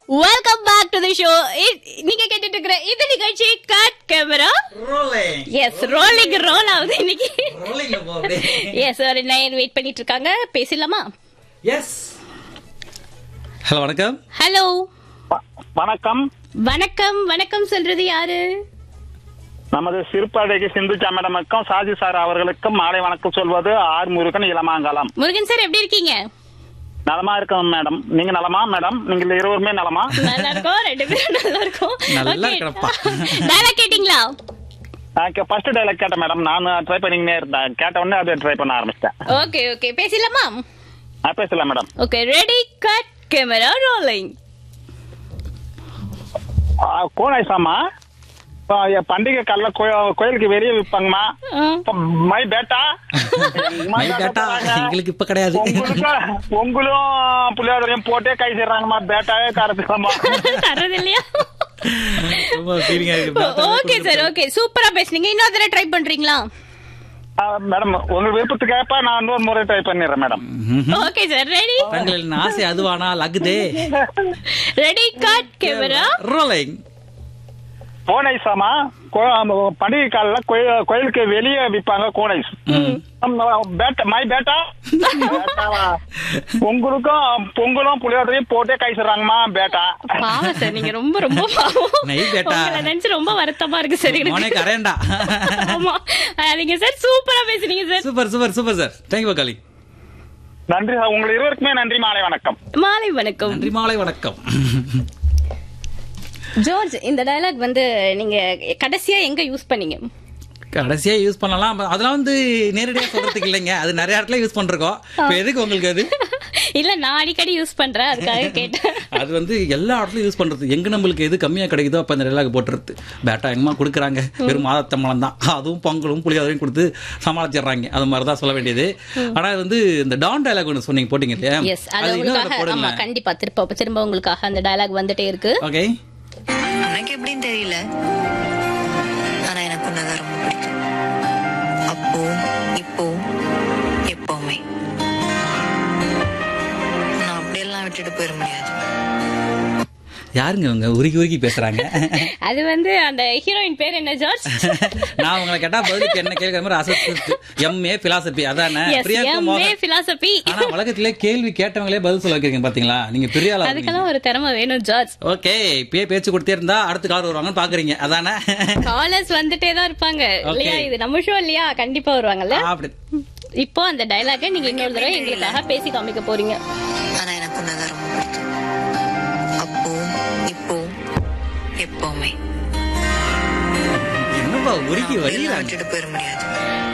Welcome back to the show நீங்க கேட்டுட்டு இருக்கிற இந்த நிகழ்ச்சி cut camera Rolling. Yes rolling roll ஆகுது இன்னைக்கு Rolling ல போ அப்படியே. எஸ் ஒரு நைன் வெயிட் பண்ணிட்டு இருக்காங்க பேசலாமா Yes. ஹலோ வணக்கம் ஹலோ வ- வணக்கம் வணக்கம் வணக்கம் சொல்றது யாரு நமது சிறுபாடைக்கு சிந்துஜா மேடமுக்கும் சாஜி சார் அவர்களுக்கும் மாலை வணக்கம் சொல்வது ஆர் முருகன் இளமாங்கலம் முருகன் சார் எப்படி இருக்கீங்க நலமா இருக்கோம் மேடம் நீங்க நலமா மேடம் நீங்க இருவருமே நலமா நல்லா இருக்கோம் ரெண்டு பேரும் நல்லா இருக்கோம் நல்லா இருக்கறப்பா. டயலாக் கேட்டிங்களா ஃபர்ஸ்ட் டைலாக் கேட்டேன் மேடம் நான் ட்ரை பண்ணிக்கினே இருந்தேன் கேட்ட உடனே அதை ட்ரை பண்ண ஆரம்பிச்சிட்டேன் ஓகே ஓகே பேசலாமா ஆ, பேசலாம் madam okay ready cut camera rolling கோனாய்சாமா பண்டிகை காலைல கோ- கோயிலுக்கு வெளியே விற்பாங்கம்மா மை பேட்டா மை பேட்டா எங்களுக்கு இப்ப கிடையாது பொங்கலுக்கும் பொங்கலும் புளியோதரையும் போட்டே கை செய்யறாங்கம்மா பேட்டாவே காரத்துக்கலாமா தர்றது இல்லையா ரொம்ப ஃபீலிங்கா இருக்கு பேட்டா ஓகே சார் ஓகே சூப்பரா பேசுனீங்க இன்னொரு தடவை ட்ரை பண்றீங்களா மேடம் உங்க விருப்பத்துக்கேப்ப நான் இன்னொரு முறை ட்ரை பண்ணிடுறேன் மேடம் ஓகே சார் ரெடி தங்களின் ஆசை அதுவானா லகுதே ரெடி கட் கேமரா ரோலிங் கோனைசாமா பண்டிகை காலில் கோயிலுக்கு வெளியே விற்பாங்க கோனைஸ் பேட்டா மை பேட்டா பேட்டாவா? பொங்கலுக்கும் பொங்கலும் புளியோதரையும் போட்டே கை செய்றாங்கம்மா பேட்டா பாவம் சார் நீங்க ரொம்ப ரொம்ப பாவம் நெய் பேட்டா. உங்களை நினைச்சு ரொம்ப வருத்தமா இருக்கு சார் மோனே எனக்கு கரேண்டா ஆமா நீங்க சார் சூப்பரா பேசுனீங்க sir super super super sir thank you காலி நன்றி சார் உங்கள் இருவருக்குமே நன்றி மாலை வணக்கம் மாலை வணக்கம் நன்றி மாலை வணக்கம் ஜார்ஜ் இந்த டயலாக் வந்து நீங்க கடைசியா எங்க யூஸ் பண்ணீங்க கடைசியா யூஸ் பண்ணலாம் அதெல்லாம் வந்து நேரடியா சொல்றதுக்கு இல்லைங்க அது நிறைய இடத்துல யூஸ் பண்றோம் இப்ப எதுக்கு உங்களுக்கு அது இல்ல நான் அடிக்கடி யூஸ் பண்றேன் அதுக்காக கேட்டேன் அது வந்து எல்லா இடத்துலயும் யூஸ் பண்றது எங்க நம்மளுக்கு எது கம்மியா கிடைக்குதோ அப்ப இந்த டைலாக் போட்டுறது பேட்டா எங்கம்மா கொடுக்குறாங்க வெறும் மாதத்தம்பளம் தான் அதுவும் பொங்கலும் புளியோதரையும் கொடுத்து சமாளிச்சிடுறாங்க அது மாதிரி தான் சொல்ல வேண்டியது ஆனா இது வந்து இந்த டான் டைலாக் ஒன்று சொன்னீங்க போட்டீங்க இல்லையா எஸ் அது உங்களுக்காக ஆமா கண்டிப்பா திரும்ப திரும்ப உங்களுக்காக அந்த டயலாக் வந்துட்டே இருக்கு ஓகே உனக்கு எப்படின்னு தெரியல ஆனா எனக்கு உன்னதான் ரொம்ப பிடிக்கும் அப்போ இப்போ எப்பவுமே நான் அப்படியெல்லாம் விட்டுட்டு போயிட முடியாது யாருங்க இவங்க உருகி உருகி பேசுறாங்க அது வந்து அந்த ஹீரோயின் பேர் என்ன ஜார்ஜ் நான் உங்களை கேட்டா பதிலுக்கு என்ன கேட்கிற மாதிரி அசத்து எம்ஏ பிலாசபி அதானே எஸ் பிரியாக்கு எம்ஏ மோகன் பிலாசபி ஆனா உலகத்திலே கேள்வி கேட்டவங்களே பதில் சொல்ல வைக்கிறீங்க பாத்தீங்களா நீங்க பெரிய ஆளா இருக்கீங்க. அதுக்கெல்லாம் ஒரு திறமை வேணும் ஜார்ஜ் ஓகே இப்பயே பேச்சு கொடுத்தே இருந்தா அடுத்த கார் வருவாங்கன்னு பாக்குறீங்க அதானே காலர்ஸ் வந்துட்டே தான் இருப்பாங்க இல்லையா இது நம்ம ஷோ இல்லையா கண்டிப்பா வருவாங்கல்ல அப்படி இப்போ அந்த டயலாக நீங்க இன்னொரு தடவை எங்களுக்காக பேசி காமிக்க போறீங்க ஆனா எனக்கு உன்னதான் ரொம்ப பிடிக்கும் அப்போ இப்போ எப்பவுமே என்னப்பா உருகி நான் அப்படியெல்லாம் வழியிறாங்க விட்டுட்டு போயிட முடியாது